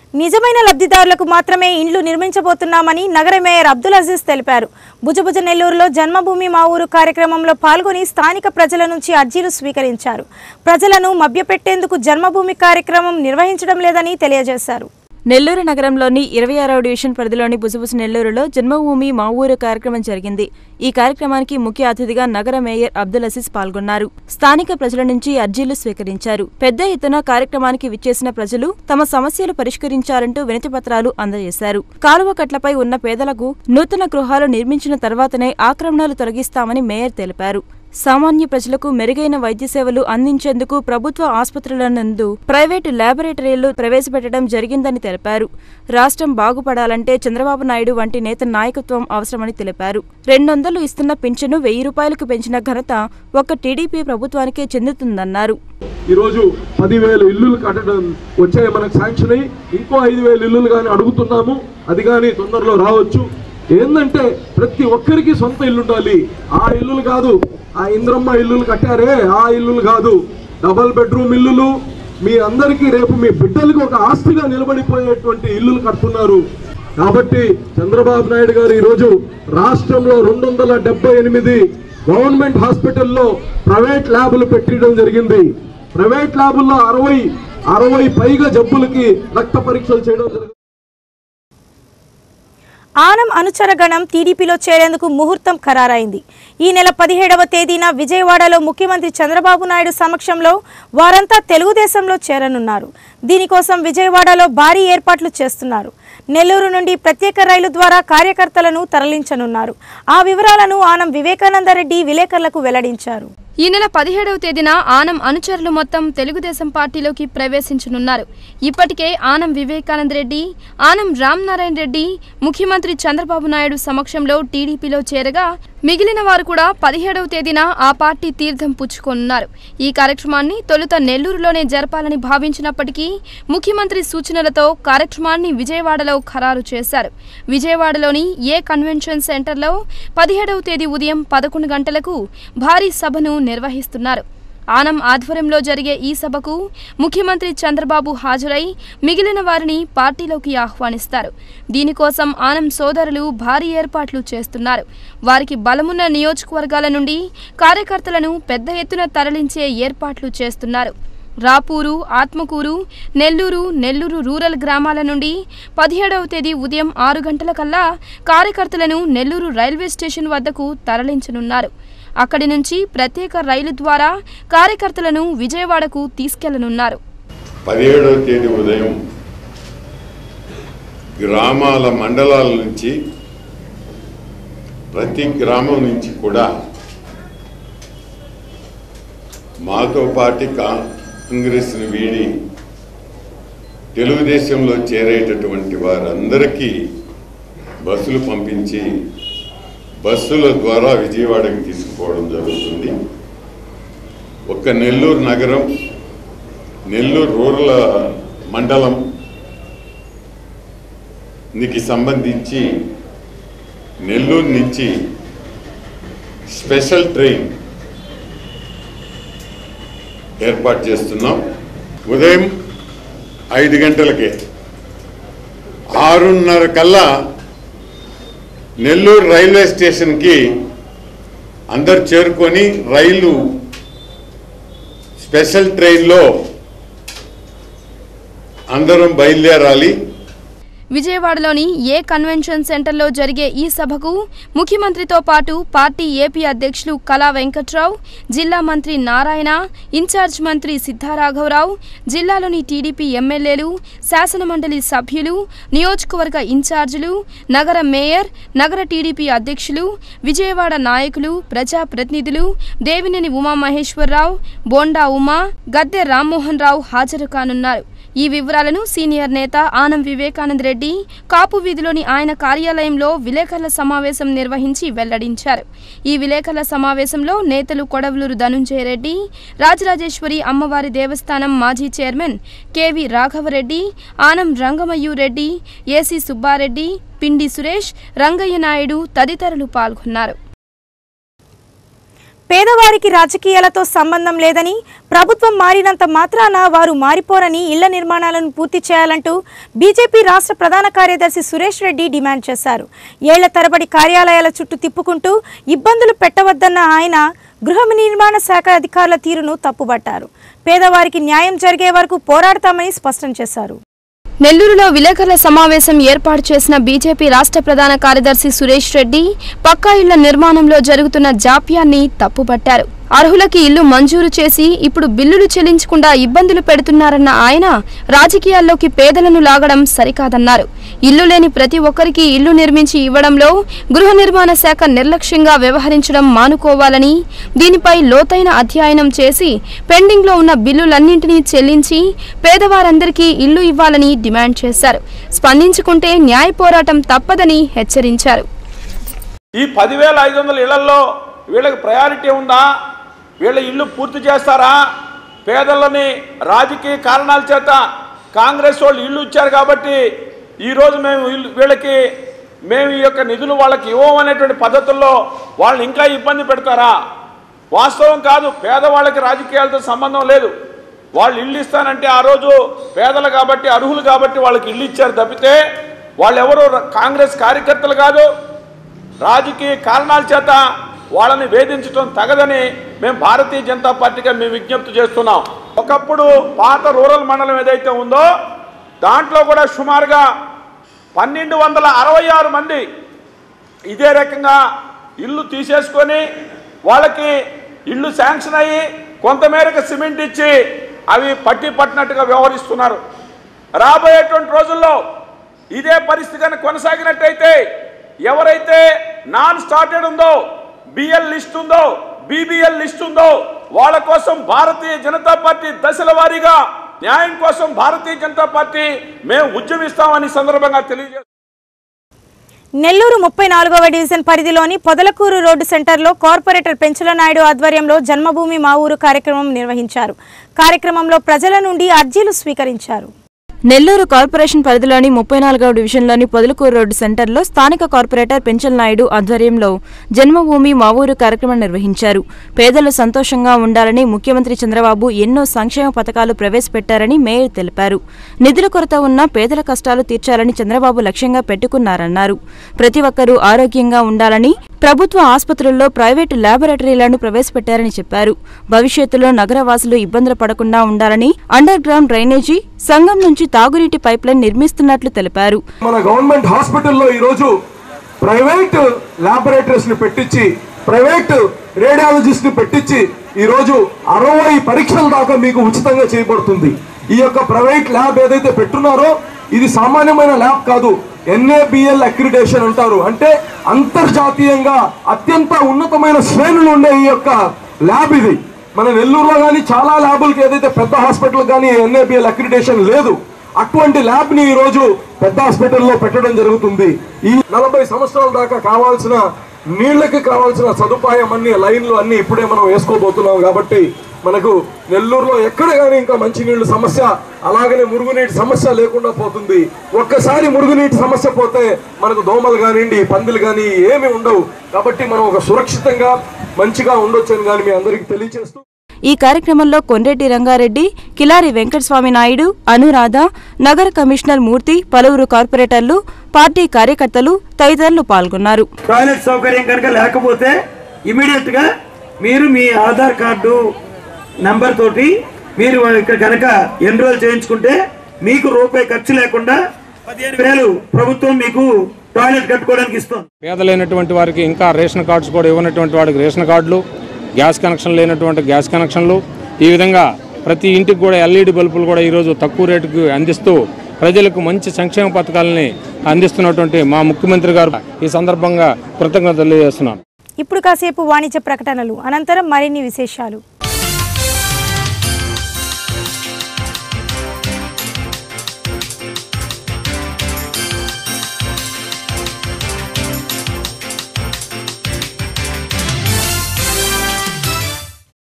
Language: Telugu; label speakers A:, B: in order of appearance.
A: నిజమైన లబ్ధిదారులకు మాత్రమే ఇండ్లు నిర్మించబోతున్నామని నగర మేయర్ అబ్దుల్ అజీజ్ తెలిపారు భుజభుజ నెల్లూరులో జన్మభూమి మా ఊరు కార్యక్రమంలో పాల్గొని స్థానిక ప్రజల నుంచి అర్జీలు స్వీకరించారు ప్రజలను మభ్యపెట్టేందుకు జన్మభూమి కార్యక్రమం నిర్వహించడం లేదని తెలియజేశారు
B: నెల్లూరు నగరంలోని ఇరవై ఆరవ డివిజన్ పరిధిలోని బుసబుస నెల్లూరులో జన్మభూమి మా ఊరు కార్యక్రమం జరిగింది ఈ కార్యక్రమానికి ముఖ్య అతిథిగా నగర మేయర్ అబ్దుల్ అసీస్ పాల్గొన్నారు స్థానిక ప్రజల నుంచి అర్జీలు స్వీకరించారు పెద్ద ఎత్తున కార్యక్రమానికి విచ్చేసిన ప్రజలు తమ సమస్యలు పరిష్కరించాలంటూ వినతి పత్రాలు అందజేశారు కాలువ కట్లపై ఉన్న పేదలకు నూతన గృహాలు నిర్మించిన తర్వాతనే ఆక్రమణలు తొలగిస్తామని మేయర్ తెలిపారు సామాన్య ప్రజలకు మెరుగైన వైద్య సేవలు అందించేందుకు ప్రభుత్వ ఆసుపత్రుల నందు ప్రైవేటు ల్యాబొరేటరీలు ప్రవేశపెట్టడం జరిగిందని తెలిపారు రాష్ట్రం బాగుపడాలంటే చంద్రబాబు నాయుడు వంటి నేత నాయకత్వం అవసరమని తెలిపారు రెండొందలు ఇస్తున్న పింఛను వెయ్యి రూపాయలకు పెంచిన ఘనత ఒక్క టీడీపీ ప్రభుత్వానికే చెందుతుందన్నారు
C: ఈరోజు పదివేల ఇల్లులు కట్టడం వచ్చాయి మనకు శాంక్షన్ అయ్యి ఇంకో ఐదు వేల ఇల్లులు కానీ అడుగుతున్నాము అది కానీ తొందరలో రావచ్చు ఏంటంటే ప్రతి ఒక్కరికి సొంత ఇల్లు ఉండాలి ఆ ఇల్లులు కాదు ఆ ఇంద్రమ్మ ఇల్లులు కట్టారే ఆ ఇల్లులు కాదు డబల్ బెడ్రూమ్ ఇల్లులు మీ అందరికీ రేపు మీ బిడ్డలకు ఒక ఆస్తిగా నిలబడిపోయేటువంటి ఇల్లులు కడుతున్నారు కాబట్టి చంద్రబాబు నాయుడు గారు ఈరోజు రాష్ట్రంలో రెండు వందల డెబ్బై ఎనిమిది గవర్నమెంట్ హాస్పిటల్లో ప్రైవేట్ ల్యాబులు పెట్టడం జరిగింది ప్రైవేట్ ల్యాబుల్లో అరవై అరవై పైగా జబ్బులకి రక్త పరీక్షలు చేయడం జరిగింది
A: ఆనం అనుచర గణం టీడీపీలో చేరేందుకు ముహూర్తం ఖరారైంది ఈ నెల పదిహేడవ తేదీన విజయవాడలో ముఖ్యమంత్రి చంద్రబాబు నాయుడు సమక్షంలో వారంతా తెలుగుదేశంలో చేరనున్నారు దీనికోసం విజయవాడలో భారీ ఏర్పాట్లు చేస్తున్నారు నెల్లూరు నుండి ప్రత్యేక రైలు ద్వారా కార్యకర్తలను తరలించనున్నారు ఆ వివరాలను ఆనం వివేకానందరెడ్డి విలేకరులకు వెల్లడించారు
D: ఈ నెల పదిహేడవ తేదీన ఆనం అనుచరులు మొత్తం తెలుగుదేశం పార్టీలోకి ప్రవేశించనున్నారు ఇప్పటికే ఆనం వివేకానంద రెడ్డి ఆనం రామ్నారాయణ రెడ్డి ముఖ్యమంత్రి చంద్రబాబు నాయుడు సమక్షంలో టీడీపీలో చేరగా మిగిలిన వారు కూడా పదిహేడవ తేదీన ఆ పార్టీ తీర్థం పుచ్చుకోనున్నారు ఈ కార్యక్రమాన్ని తొలుత నెల్లూరులోనే జరపాలని భావించినప్పటికీ ముఖ్యమంత్రి సూచనలతో కార్యక్రమాన్ని విజయవాడలో ఖరారు చేశారు విజయవాడలోని ఏ కన్వెన్షన్ సెంటర్లో పదిహేడవ తేదీ ఉదయం పదకొండు గంటలకు భారీ సభను నిర్వహిస్తున్నారు ఆనం ఆధ్వర్యంలో జరిగే ఈ సభకు ముఖ్యమంత్రి చంద్రబాబు హాజరై మిగిలిన వారిని పార్టీలోకి ఆహ్వానిస్తారు దీనికోసం ఆనం సోదరులు భారీ ఏర్పాట్లు చేస్తున్నారు వారికి బలమున్న నియోజకవర్గాల నుండి కార్యకర్తలను పెద్ద ఎత్తున తరలించే ఏర్పాట్లు చేస్తున్నారు రాపూరు ఆత్మకూరు నెల్లూరు నెల్లూరు రూరల్ గ్రామాల నుండి పదిహేడవ తేదీ ఉదయం ఆరు గంటల కల్లా కార్యకర్తలను నెల్లూరు రైల్వే స్టేషన్ వద్దకు తరలించనున్నారు అక్కడి నుంచి ప్రత్యేక రైలు ద్వారా కార్యకర్తలను విజయవాడకు తీసుకెళ్లనున్నారు
E: పదిహేడవ తేదీ ఉదయం గ్రామాల మండలాల నుంచి ప్రతి గ్రామం నుంచి కూడా మాతో పాటు కాంగ్రెస్ని వీడి తెలుగుదేశంలో చేరేటటువంటి వారందరికీ బస్సులు పంపించి బస్సుల ద్వారా విజయవాడకి తీసుకుపోవడం జరుగుతుంది ఒక నెల్లూరు నగరం నెల్లూరు రూరల్ మండలం నికి సంబంధించి నెల్లూరు నుంచి స్పెషల్ ట్రైన్ ఏర్పాటు చేస్తున్నాం ఉదయం ఐదు గంటలకే ఆరున్నర కల్లా నెల్లూరు రైల్వే స్టేషన్కి అందరు చేరుకొని రైలు స్పెషల్ ట్రైన్లో అందరం బయలుదేరాలి
D: విజయవాడలోని ఏ కన్వెన్షన్ సెంటర్లో జరిగే ఈ సభకు ముఖ్యమంత్రితో పాటు పార్టీ ఏపీ అధ్యక్షులు కళా వెంకట్రావు జిల్లా మంత్రి నారాయణ ఇన్ఛార్జ్ మంత్రి సిద్ధారాఘవరావు జిల్లాలోని టీడీపీ ఎమ్మెల్యేలు శాసనమండలి సభ్యులు నియోజకవర్గ ఇన్ఛార్జీలు నగర మేయర్ నగర టీడీపీ అధ్యక్షులు విజయవాడ నాయకులు ప్రజాప్రతినిధులు దేవినేని ఉమామహేశ్వరరావు బోండా ఉమా గద్దె రామ్మోహన్ రావు హాజరు కానున్నారు ఈ వివరాలను సీనియర్ నేత ఆనం వివేకానంద రెడ్డి కాపు వీధిలోని ఆయన కార్యాలయంలో విలేకరుల సమావేశం నిర్వహించి వెల్లడించారు ఈ విలేకరుల సమావేశంలో నేతలు కొడవలూరు ధనుంజయ రెడ్డి రాజరాజేశ్వరి అమ్మవారి దేవస్థానం మాజీ chairman KV Raghavareddy Anam Rangamayya Reddy AC Subbareddy Pindi Suresh Rangayya Naidu తదితరులు పాల్గొన్నారు
A: పేదవారికి రాజకీయాలతో సంబంధం లేదని ప్రభుత్వం మారినంత మాత్రాన వారు మారిపోరని ఇళ్ల నిర్మాణాలను పూర్తి చేయాలంటూ బీజేపీ రాష్ట్ర ప్రధాన కార్యదర్శి సురేష్ రెడ్డి డిమాండ్ చేశారు ఏళ్ల తరబడి కార్యాలయాల చుట్టూ తిప్పుకుంటూ ఇబ్బందులు పెట్టవద్దన్న ఆయన గృహ నిర్మాణ శాఖ అధికారుల తీరును తప్పుబట్టారు పేదవారికి న్యాయం జరిగే వరకు పోరాడతామని స్పష్టం చేశారు
D: నెల్లూరులో విలేకరుల సమావేశం ఏర్పాటు చేసిన బీజేపీ రాష్ట్ర ప్రధాన కార్యదర్శి సురేష్ రెడ్డి పక్కా ఇళ్ల నిర్మాణంలో జరుగుతున్న జాప్యాన్ని తప్పుపట్టారు అర్హులకి ఇల్లు మంజూరు చేసి ఇప్పుడు బిల్లులు చెల్లించకుండా ఇబ్బందులు పెడుతున్నారన్న ఆయన రాజకీయాల్లోకి పేదలను లాగడం సరికాదన్నారు ఇల్లు లేని ప్రతి ఒక్కరికి ఇల్లు నిర్మించి ఇవ్వడంలో గృహ నిర్మాణ శాఖ నిర్లక్ష్యంగా వ్యవహరించడం మానుకోవాలని దీనిపై లోతైన అధ్యయనం చేసి పెండింగ్లో ఉన్న బిల్లులన్నింటినీ చెల్లించి పేదవారందరికీ ఇల్లు ఇవ్వాలని డిమాండ్ చేశారు స్పందించుకుంటే న్యాయ పోరాటం తప్పదని హెచ్చరించారు
F: ఈ పదివేల ఐదు వందల ఇళ్లలో వీళ్ళకి ప్రయారిటీ ఉందా వీళ్ళ ఇల్లు పూర్తి చేస్తారా పేదలని రాజకీయ కారణాల చేత కాంగ్రెస్ వాళ్ళు ఇల్లు ఇచ్చారు కాబట్టి ఈరోజు మేము ఇల్లు వీళ్ళకి మేము ఈ యొక్క నిధులు వాళ్ళకి ఇవ్వమనేటువంటి పద్ధతుల్లో వాళ్ళని ఇంకా ఇబ్బంది పెడతారా వాస్తవం కాదు పేదవాళ్ళకి రాజకీయాలతో సంబంధం లేదు వాళ్ళు ఇల్లు ఇస్తానంటే ఆ రోజు పేదలు కాబట్టి అర్హులు కాబట్టి వాళ్ళకి ఇల్లు ఇచ్చారు తప్పితే వాళ్ళు ఎవరు కాంగ్రెస్ కార్యకర్తలు కాదు రాజకీయ కారణాల చేత వాళ్ళని వేధించడం తగదని మేము భారతీయ జనతా పార్టీగా మేము విజ్ఞప్తి చేస్తున్నాం ఒకప్పుడు పాత రూరల్ మండలం ఏదైతే ఉందో దాంట్లో కూడా సుమారుగా పన్నెండు వందల అరవై ఆరు మంది ఇదే రకంగా ఇల్లు తీసేసుకొని వాళ్ళకి ఇల్లు శాంక్షన్ అయ్యి కొంతమేరకు సిమెంట్ ఇచ్చి అవి పట్టి పట్టినట్టుగా వ్యవహరిస్తున్నారు రాబోయేటువంటి రోజుల్లో ఇదే పరిస్థితి కనుక కొనసాగినట్టయితే ఎవరైతే నాన్ స్టార్టెడ్ ఉందో బిఎల్ లిస్ట్ ఉందో బీబీఎల్ లిస్ట్ ఉందో వాళ్ళ కోసం భారతీయ జనతా పార్టీ దశల వారీగా న్యాయం కోసం భారతీయ జనతా పార్టీ మేము ఉద్యమిస్తామని ఈ సందర్భంగా తెలియజేస్తాం
A: నెల్లూరు ముప్పై నాలుగవ డివిజన్ పరిధిలోని పొదలకూరు రోడ్డు సెంటర్లో కార్పొరేటర్ పెంచుల నాయుడు ఆధ్వర్యంలో జన్మభూమి మా ఊరు కార్యక్రమం నిర్వహించారు కార్యక్రమంలో ప్రజల నుండి అర్జీలు స్వీకరించారు
B: నెల్లూరు కార్పొరేషన్ పరిధిలోని ముప్పై నాలుగవ డివిజన్లోని పొదలకూరు రోడ్డు సెంటర్లో స్థానిక కార్పొరేటర్ పెంచల్ నాయుడు ఆధ్వర్యంలో జన్మభూమి మా ఊరు కార్యక్రమం నిర్వహించారు పేదలు సంతోషంగా ఉండాలని ముఖ్యమంత్రి చంద్రబాబు ఎన్నో సంక్షేమ పథకాలు ప్రవేశపెట్టారని మేయర్ తెలిపారు నిధుల కొరత ఉన్న పేదల కష్టాలు తీర్చాలని చంద్రబాబు లక్ష్యంగా పెట్టుకున్నారన్నారు ప్రతి ఒక్కరూ ఆరోగ్యంగా ఉండాలని ప్రభుత్వ ఆసుపత్రుల్లో ప్రైవేటు ల్యాబొరేటరీలను ప్రవేశపెట్టారని చెప్పారు భవిష్యత్తులో నగరవాసులు ఇబ్బందులు పడకుండా ఉండాలని అండర్ గ్రౌండ్ డ్రైనేజీ సంఘం నుంచి తాగునీటి పైప్లైన్ నిర్మిస్తున్నట్లు తెలిపారు
C: మన గవర్నమెంట్ హాస్పిటల్లో ఈరోజు ప్రైవేట్ ల్యాబొరేటరీస్ ని పెట్టించి ప్రైవేట్ రేడియాలజిస్ట్ ని పెట్టించి ఈరోజు అరవై పరీక్షల దాకా మీకు ఉచితంగా చేయబడుతుంది ఈ యొక్క ప్రైవేట్ ల్యాబ్ ఏదైతే పెట్టున్నారో ఇది సామాన్యమైన ల్యాబ్ కాదు ఎన్ఏబిఎల్ అక్రిడేషన్ అంటారు అంటే అంతర్జాతీయంగా అత్యంత ఉన్నతమైన శ్రేణులు ఉండే ఈ యొక్క ల్యాబ్ ఇది మన నెల్లూరులో కానీ చాలా ల్యాబులకి ఏదైతే పెద్ద హాస్పిటల్ కానీ ఎన్ఏబిఎల్ అక్రిడేషన్ లేదు అటువంటి ల్యాబ్ ని ఈ రోజు పెద్ద హాస్పిటల్లో పెట్టడం జరుగుతుంది ఈ నలభై సంవత్సరాల దాకా కావాల్సిన నీళ్ళకి కావాల్సిన సదుపాయం అన్ని లైన్లు అన్ని ఇప్పుడే మనం వేసుకోబోతున్నాం కాబట్టి మనకు నెల్లూరులో ఎక్కడ కానీ ఇంకా మంచినీళ్ళు సమస్య అలాగనే మురుగునీటి సమస్య లేకుండా పోతుంది ఒక్కసారి మురుగునీటి సమస్య పోతే మనకు దోమలు కానివ్వండి పందులు కానీ ఏమి ఉండవు కాబట్టి మనం ఒక సురక్షితంగా మంచిగా ఉండొచ్చు అని కానీ మీ అందరికీ తెలియజేస్తూ
B: ఈ కార్యక్రమంలో కొండ్రెడ్డి రంగారెడ్డి కిలారి వెంకటస్వామి నాయుడు అనురాధ నగర కమిషనర్ మూర్తి పలువురు కార్పొరేటర్లు పార్టీ కార్యకర్తలు తదితరులు పాల్గొన్నారు
G: టాయిలెట్ సౌకర్యం కనుక లేకపోతే ఇమీడియట్ గా మీరు మీ ఆధార్ కార్డు నంబర్ తోటి మీరు ఇక్కడ కనుక ఎన్రోల్ చేయించుకుంటే మీకు రూపాయి ఖర్చు లేకుండా పదిహేను వేలు ప్రభుత్వం మీకు టాయిలెట్ కట్టుకోవడానికి ఇస్తుంది
H: పేదలైనటువంటి వారికి ఇంకా రేషన్ కార్డ్స్ కూడా ఇవ్వనటువంటి వాడికి రేషన్ కార్డులు గ్యాస్ కనెక్షన్ లేనటువంటి గ్యాస్ కనెక్షన్లు ఈ విధంగా ప్రతి ఇంటికి కూడా ఎల్ఈడి బల్బులు కూడా ఈరోజు తక్కువ రేటుకు అందిస్తూ ప్రజలకు మంచి సంక్షేమ పథకాలని అందిస్తున్నటువంటి మా ముఖ్యమంత్రి గారు ఈ సందర్భంగా కృతజ్ఞతలు తెలియజేస్తున్నాను
A: ఇప్పుడు కాసేపు వాణిజ్య ప్రకటనలు అనంతరం మరిన్ని విశేషాలు